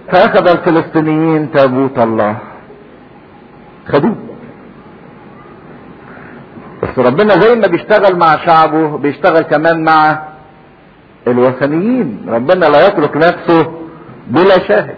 فاخذ الفلسطينيين تابوت الله خدوه بس ربنا زي ما بيشتغل مع شعبه بيشتغل كمان مع الوثنيين ربنا لا يترك نفسه بلا شاهد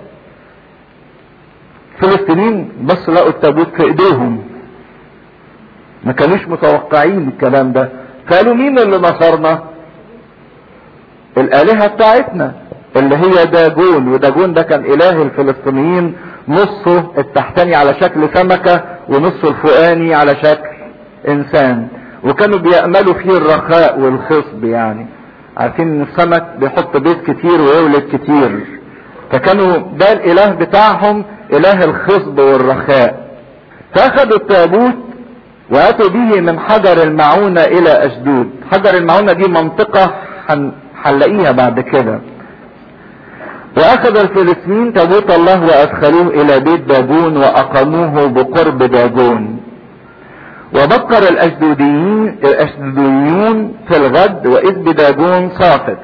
الفلسطينيين بس لقوا التابوت في ايديهم ما كانوش متوقعين الكلام ده قالوا مين اللي نصرنا الالهة بتاعتنا اللي هي داجون وداجون ده كان اله الفلسطينيين نصه التحتاني على شكل سمكة ونصه الفوقاني على شكل انسان وكانوا بيأملوا فيه الرخاء والخصب يعني عارفين ان السمك بيحط بيض كتير ويولد كتير فكانوا ده الاله بتاعهم اله الخصب والرخاء فاخدوا التابوت واتوا به من حجر المعونة الى اشدود حجر المعونة دي منطقة هنلاقيها بعد كده واخذ الفلسطينيين تابوت الله وادخلوه الى بيت داجون واقاموه بقرب داجون وبكر الاشدوديين الاشدوديون في الغد واذ بداجون ساقط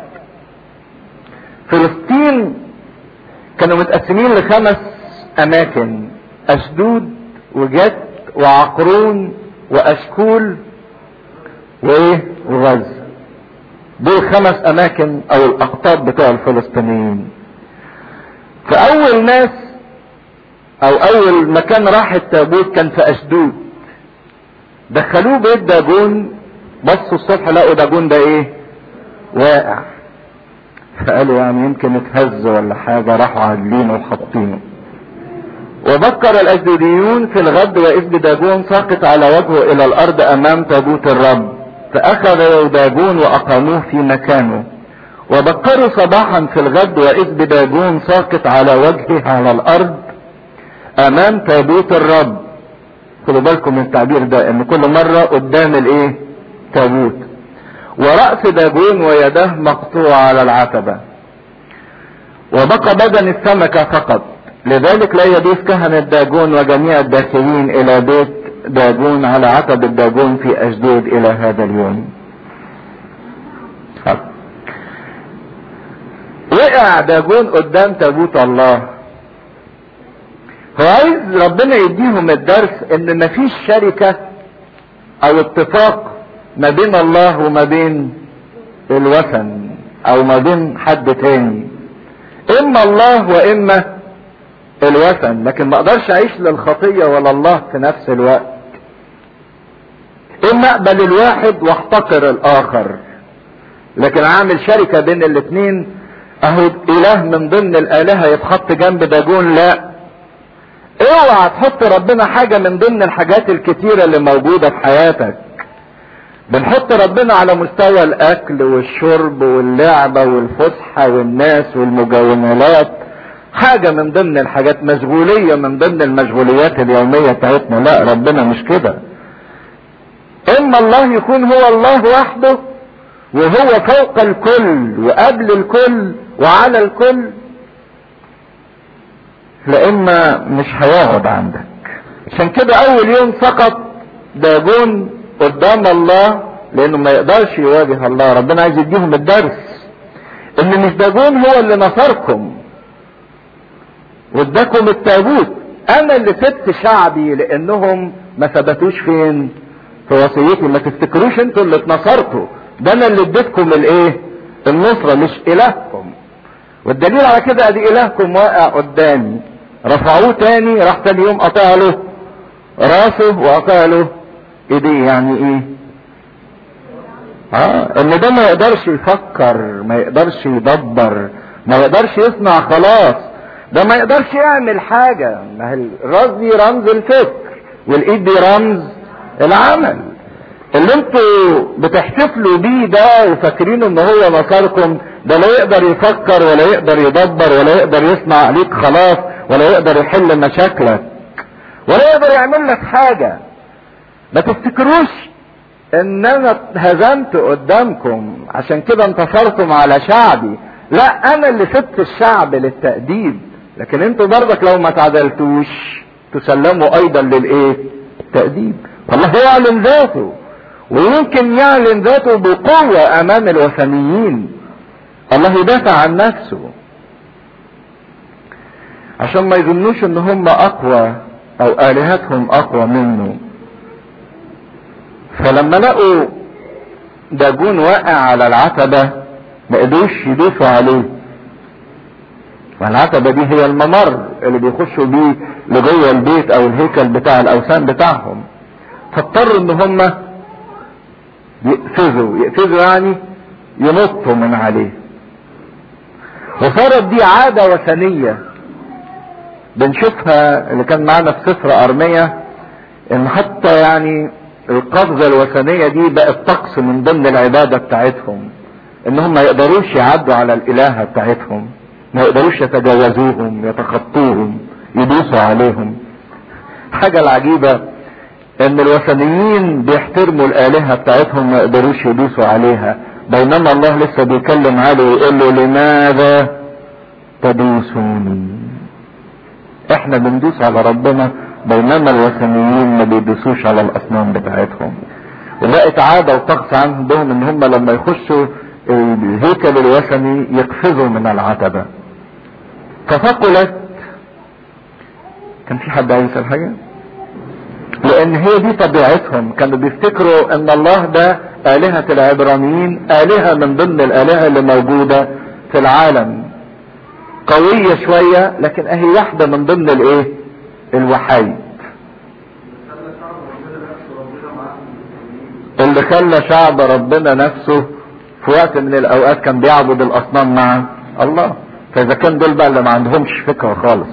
فلسطين كانوا متقسمين لخمس اماكن اشدود وجت وعقرون واشكول وايه وغزه دول خمس اماكن او الاقطاب بتوع الفلسطينيين فاول ناس او اول مكان راح التابوت كان في اشدود دخلوه بيت داجون بصوا الصبح لقوا داجون ده ايه واقع فقالوا يعني يمكن اتهز ولا حاجة راحوا عادلينه وحاطينه وبكر الاشدوديون في الغد واذ بداجون ساقط على وجهه الى الارض امام تابوت الرب فاخذ داجون واقاموه في مكانه وبكروا صباحا في الغد واذ بداجون ساقط على وجهه على الارض امام تابوت الرب خدوا بالكم من التعبير ده ان كل مرة قدام الايه تابوت ورأس داجون ويداه مقطوعة على العتبة وبقى بدن السمكة فقط لذلك لا يجوز كهنة داجون وجميع الداخلين الى بيت داجون على عتبة داجون في اشدود الى هذا اليوم وقع داجون قدام تابوت الله هو عايز ربنا يديهم الدرس ان مفيش شركة او اتفاق ما بين الله وما بين الوثن او ما بين حد تاني اما الله واما الوثن لكن ما اقدرش اعيش للخطية ولا الله في نفس الوقت اما اقبل الواحد واحتقر الاخر لكن اعمل شركة بين الاتنين اهو اله من ضمن الالهة يتحط جنب داجون لا اوعى تحط ربنا حاجة من ضمن الحاجات الكتيرة اللي موجودة في حياتك بنحط ربنا على مستوى الاكل والشرب واللعبة والفسحة والناس والمجاونات حاجة من ضمن الحاجات مشغولية من ضمن المشغوليات اليومية بتاعتنا لا ربنا مش كده اما الله يكون هو الله وحده وهو فوق الكل وقبل الكل وعلى الكل لا مش هيقعد عندك عشان كده اول يوم سقط داجون قدام الله لانه ما يقدرش يواجه الله ربنا عايز يديهم الدرس ان مش داجون هو اللي نصركم واداكم التابوت انا اللي سبت شعبي لانهم ما ثبتوش فين في وصيتي ما تفتكروش انتوا اللي اتنصرتوا ده انا اللي اديتكم الايه النصرة مش الهكم والدليل على كده ادي الهكم واقع قدامي رفعوه تاني راح تاني يوم قطع له راسه وقطع له ايديه يعني ايه اه ان ده ما يقدرش يفكر ما يقدرش يدبر ما يقدرش يصنع خلاص ده ما يقدرش يعمل حاجة ما هي الراس دي رمز الفكر والايد دي رمز العمل اللي انتوا بتحتفلوا بيه ده وفاكرين ان هو نصركم ده لا يقدر يفكر ولا يقدر يدبر ولا يقدر يصنع عليك خلاص ولا يقدر يحل مشاكلك ولا يقدر يعمل لك حاجة ما تفتكروش ان انا هزمت قدامكم عشان كده انتصرتم على شعبي لا انا اللي سبت الشعب للتأديب لكن انتوا برضك لو ما تعدلتوش تسلموا ايضا للايه تأديب فالله يعلن ذاته ويمكن يعلن ذاته بقوة امام الوثنيين الله يدافع عن نفسه عشان ما يظنوش ان هم اقوى او الهتهم اقوى منه فلما لقوا داجون واقع على العتبة ما قدروش يدوسوا عليه والعتبة دي هي الممر اللي بيخشوا بيه لجوه البيت او الهيكل بتاع الاوثان بتاعهم فاضطروا ان هم يقفزوا يقفزوا يعني ينطوا من عليه وصارت دي عادة وثنية بنشوفها اللي كان معانا في سفر ارمية ان حتى يعني القفزة الوثنية دي بقت طقس من ضمن العبادة بتاعتهم انهم ما يقدروش يعدوا على الالهة بتاعتهم ما يقدروش يتجاوزوهم يتخطوهم يدوسوا عليهم حاجة العجيبة ان الوثنيين بيحترموا الالهة بتاعتهم ما يقدروش يدوسوا عليها بينما الله لسه بيكلم عليه ويقول له لماذا تدوسوني احنا بندوس على ربنا بينما الوثنيين ما بيدوسوش على الاصنام بتاعتهم وبقت عادة وطقس عندهم ان هم لما يخشوا الهيكل الوثني يقفزوا من العتبة فثقلت كان في حد عايز يسأل حاجة؟ لان هي دي طبيعتهم كانوا بيفتكروا ان الله ده آلهة العبرانيين آلهة من ضمن الآلهة اللي موجودة في العالم قوية شوية لكن اهي واحدة من ضمن الايه الوحيد اللي خلى شعب ربنا نفسه في وقت من الاوقات كان بيعبد الاصنام مع الله فاذا كان دول بقى اللي ما عندهمش فكرة خالص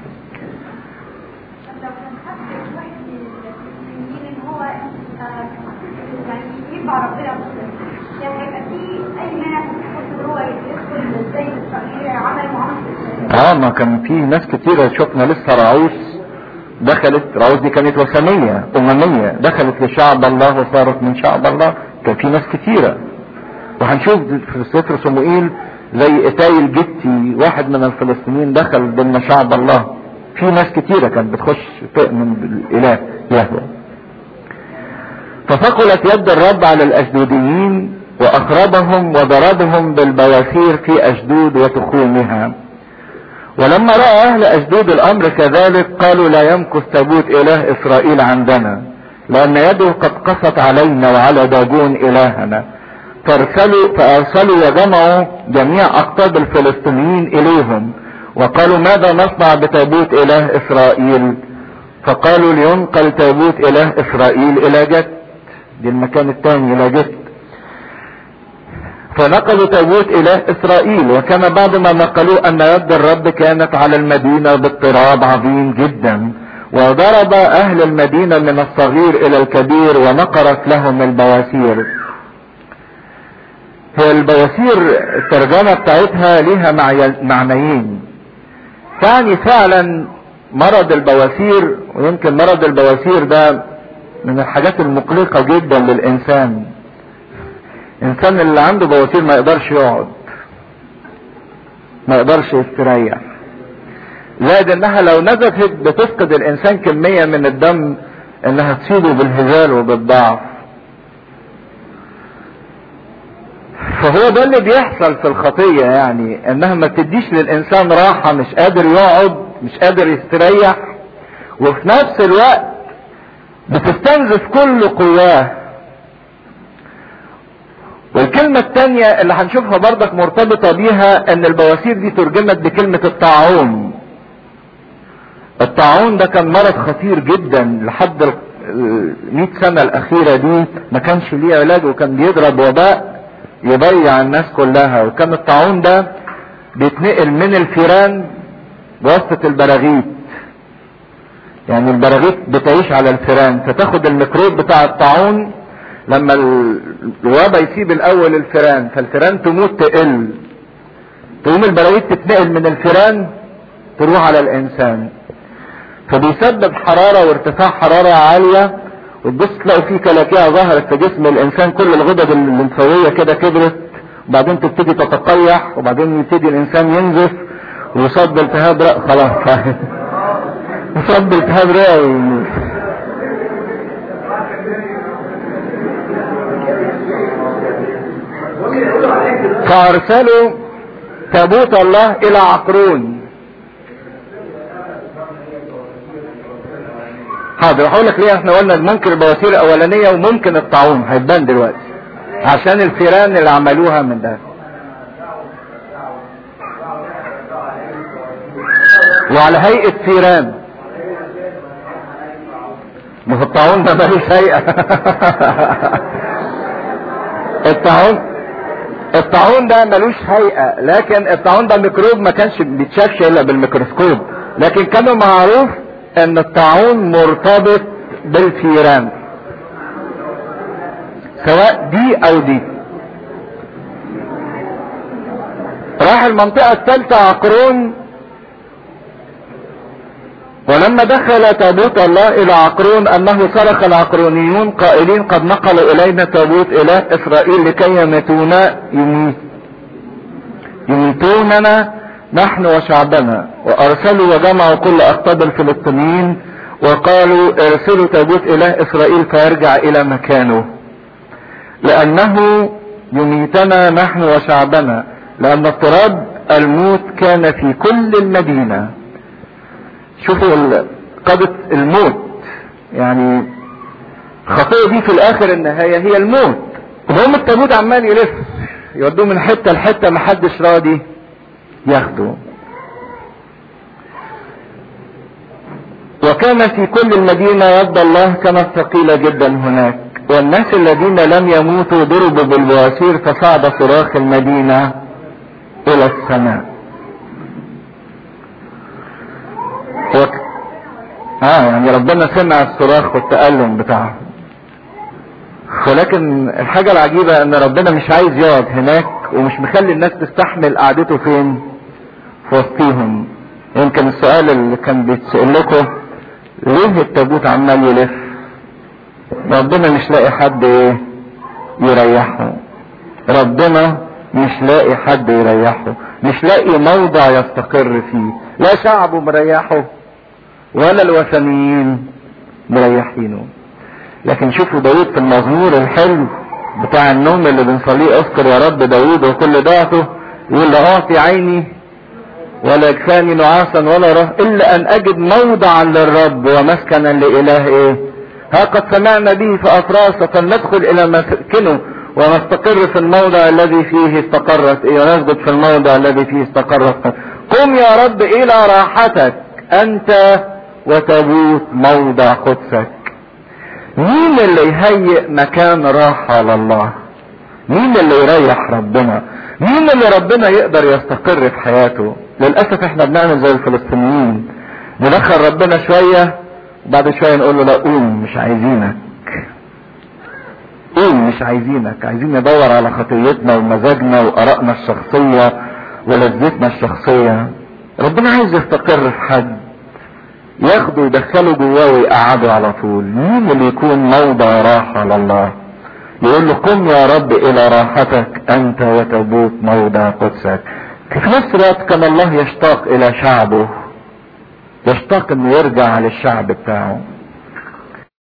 اه ما كان في ناس كتيرة شفنا لسه راعوس دخلت راعوس دي كانت وثنية اممية دخلت لشعب الله وصارت من شعب الله كان في ناس كتيرة وهنشوف في سفر صموئيل زي اتاي الجتي واحد من الفلسطينيين دخل ضمن شعب الله في ناس كتيرة كانت بتخش تؤمن بالاله يهوه فثقلت يد الرب على الاشدوديين واخربهم وضربهم بالبواخير في اشدود وتخومها ولما راى اهل اشدود الامر كذلك قالوا لا يمكث تابوت اله اسرائيل عندنا لان يده قد قصت علينا وعلى داجون الهنا فارسلوا فارسلوا وجمعوا جميع اقطاب الفلسطينيين اليهم وقالوا ماذا نصنع بتابوت اله اسرائيل فقالوا لينقل تابوت اله اسرائيل الى جد دي المكان الثاني الى جد فنقلوا تابوت اله اسرائيل وكان بعد ما نقلوا ان يد الرب كانت على المدينة باضطراب عظيم جدا وضرب اهل المدينة من الصغير الى الكبير ونقرت لهم البواسير هي البواسير الترجمة بتاعتها ليها معنيين تعني فعلا مرض البواسير ويمكن مرض البواسير ده من الحاجات المقلقة جدا للانسان الانسان اللي عنده بواسير ما يقدرش يقعد ما يقدرش يستريح زائد انها لو نزفت بتفقد الانسان كمية من الدم انها تصيبه بالهزال وبالضعف فهو ده اللي بيحصل في الخطية يعني انها ما بتديش للانسان راحة مش قادر يقعد مش قادر يستريح وفي نفس الوقت بتستنزف كل قواه والكلمة التانية اللي هنشوفها برضك مرتبطة بيها ان البواسير دي ترجمت بكلمة الطاعون الطاعون ده كان مرض خطير جدا لحد المئة سنة الاخيرة دي ما كانش ليه علاج وكان بيضرب وباء يضيع الناس كلها وكان الطاعون ده بيتنقل من الفيران بواسطة البراغيث يعني البراغيث بتعيش على الفيران فتاخد الميكروب بتاع الطاعون لما الوبا يسيب الاول الفيران فالفيران تموت تقل تقوم البلاويت تتنقل من الفيران تروح على الانسان فبيسبب حرارة وارتفاع حرارة عالية وتبص تلاقي فيه كلاكيع ظهرت في جسم الانسان كل الغدد الليمفاوية كده كبرت وبعدين تبتدي تتقيح وبعدين يبتدي الانسان ينزف ويصاب بالتهاب رئة خلاص يصاب بالتهاب رئة فارسلوا تابوت الله الى عقرون حاضر هقول لك ليه احنا قلنا ممكن البواسير الاولانيه وممكن الطاعون هيبان دلوقتي عشان الفيران اللي عملوها من ده وعلى هيئه فيران ما هو الطاعون ده ملوش هيئه الطاعون الطاعون ده ملوش هيئه لكن الطاعون ده ميكروب ما كانش بيتشافش الا بالميكروسكوب لكن كانوا معروف ان الطاعون مرتبط بالفيران سواء دي او دي راح المنطقة الثالثة عقرون ولما دخل تابوت الله الى عقرون انه صرخ العقرونيون قائلين قد نقلوا الينا تابوت اله اسرائيل لكي يميتونا يميت يميتوننا نحن وشعبنا وارسلوا وجمعوا كل اقطاب الفلسطينيين وقالوا ارسلوا تابوت اله اسرائيل فيرجع الى مكانه لانه يميتنا نحن وشعبنا لان اضطراب الموت كان في كل المدينة شوفوا قضة الموت يعني الخطية دي في الاخر النهاية هي الموت وهم التابوت عمال يلف يودوه من حتة لحتة محدش راضي ياخده وكان في كل المدينة يد الله كانت ثقيلة جدا هناك والناس الذين لم يموتوا ضربوا بالبواسير فصعد صراخ المدينة الى السماء وك... اه يعني ربنا سمع الصراخ والتألم بتاعهم ولكن الحاجة العجيبة ان ربنا مش عايز يقعد هناك ومش مخلي الناس تستحمل قعدته فين في وسطيهم يمكن السؤال اللي كان بيتسأل لكم ليه التابوت عمال يلف ربنا مش لاقي حد ايه يريحه ربنا مش لاقي حد يريحه مش لاقي موضع يستقر فيه لا شعبه مريحه ولا الوثنيين مريحينه لكن شوفوا داود في المزمور الحلو بتاع النوم اللي بنصليه اذكر يا رب داود وكل ضعفه يقول لا اعطي عيني ولا يكفاني نعاسا ولا راه الا ان اجد موضعا للرب ومسكنا لاله ايه ها قد سمعنا به فافراس فلندخل الى مسكنه ونستقر في الموضع الذي فيه استقرت ايه ونسجد في الموضع الذي فيه استقرت قم يا رب الى راحتك انت وتبوت موضع قدسك مين اللي يهيئ مكان راحة لله مين اللي يريح ربنا مين اللي ربنا يقدر يستقر في حياته للأسف احنا بنعمل زي الفلسطينيين ندخل ربنا شوية وبعد شوية نقول له لا قوم مش عايزينك قوم مش عايزينك عايزين ندور على خطيتنا ومزاجنا وآرائنا الشخصية ولذتنا الشخصية ربنا عايز يستقر في حد ياخده يدخله جواه ويقعده على طول مين اللي يكون موضع راحة لله يقول له قم يا رب الى راحتك انت وتبوت موضع قدسك في نفس الوقت كان الله يشتاق الى شعبه يشتاق انه يرجع للشعب بتاعه